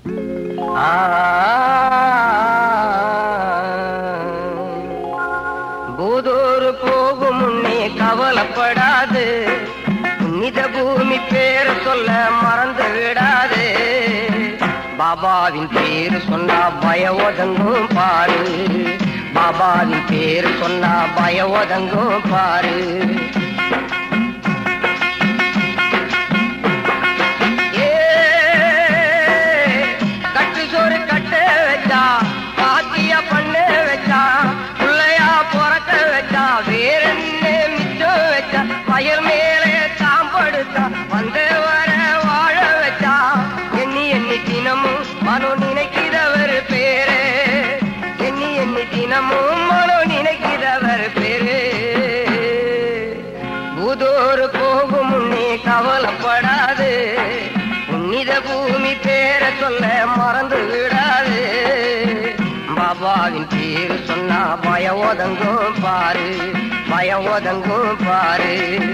பூதூர் போகும் முன்னே கவலைப்படாது புனித பூமி பேர் சொல்ல மறந்து விடாது பாபாவின் பேர் சொன்னா பய ஒதங்கும் பாரு பாபாவின் பேர் சொன்னா பய ஒதங்கும் பாரு ஏ, கட்டு சோறு கட்ட வச்சா பாத்திய பண்ண வச்சா பிள்ளையா பிறக்க வச்சா வேற என்ன மிச்சம் வச்சா பயிர் மேலே சாம்படுத்தா வந்து வர வாழ வச்சா எண்ணி எண்ணி தினமும் மனோ நினைக்கிறவர் பேரு எண்ணி எண்ணி தினமும் மனோ நினைக்கிறவர் பேரு பூதோறு போகும் முன்னே கவலைப்படாது புனித பூமி பேர சொல்ல மறந்து விடாது பாபாவின் பேரு சொன்னா பய ஒதங்கும் பாரு பய ஒதங்கும் பாரு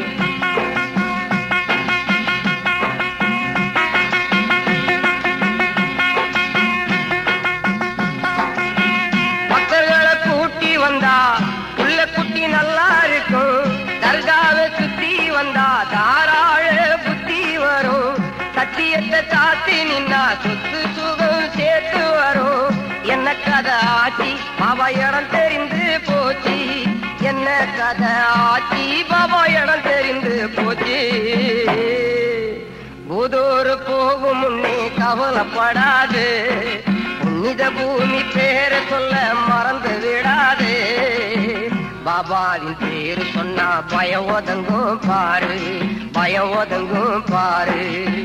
பக்தர்களை கூட்டி வந்தா உள்ள குட்டி நல்லா இருக்கும் தர்காவை சுத்தி வந்தா தாராள புத்தி வரும் சத்தியத்தை சாத்தி நின்னா சொத்து சுகம் சேர்த்து வரும் என்ன கதை ஆச்சி பாபா இடம் தெரிந்து போச்சு என்ன கதை ஆச்சி பாபா இடம் தெரிந்து போச்சு பூதூர் போகும் முன்னே கவலைப்படாது புனித பூமி பேர சொல்ல மறந்து விடாது பாபாவின் பேரு சொன்னா பய ஒதங்கும் பாரு பய ஒதங்கும் பாரு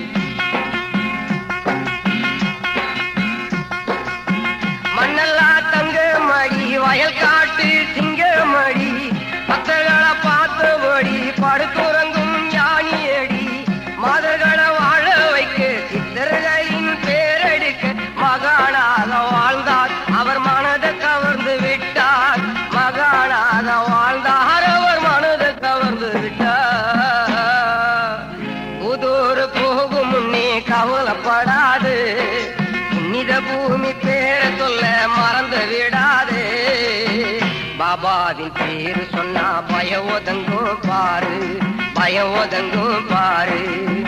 மண்ணெல்லாம் தங்க மடி வயல் காட்டு சிங்க மடி பக்தர்களை பார்த்தபடி படுத்துறங்கும் ஞானியடி மதர்களை வாழ வைக்க சித்தர்களின் பேரெடுக்க மகானாக வாழ்ந்தார் அவர் மனதை கவர்ந்து விட்டார் மகானாக வாழ்ந்தார் அவர் மனதை கவர்ந்து விட்டார் புதூர் போகும் முன்னே கவலைப்படாது புனித பூமி பேர சொல்ல மறந்து விடாது பாபாவின் பேரு சொன்னா பய ஒதங்கும் பாரு பய ஒதங்கும் பாரு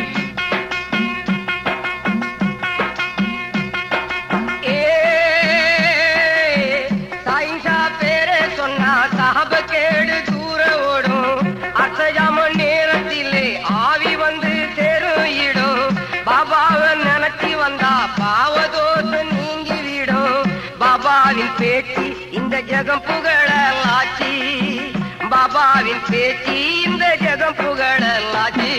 ஏ, சாயின்சா பேரை சொன்னா சாப கேடு தூர ஓடும் அசையாம நேரத்திலே ஆவி வந்து தெருயிடும் பாபாவை நினைச்சி வந்தா பாவதோஷம் நீங்கி விடும் பாபாவின் பேச்சு இந்த ஜெகம் புகழலாச்சி பாபாவின் பேச்சு இந்த ஜெகம் புகழலாச்சி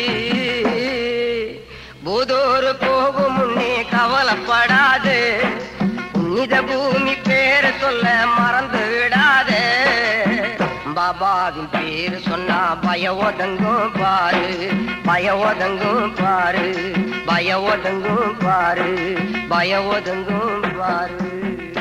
பூதோறு போகும் முன்னே கவலைப்படாது புனித பூமி பேர சொல்ல மறந்து விடாது பாபாவின் பேரு சொன்னா பய ஒதங்கும் பாரு பய ஒதங்கும் பாரு பய ஒதங்கும் பாரு பய ஒதங்கும் பாரு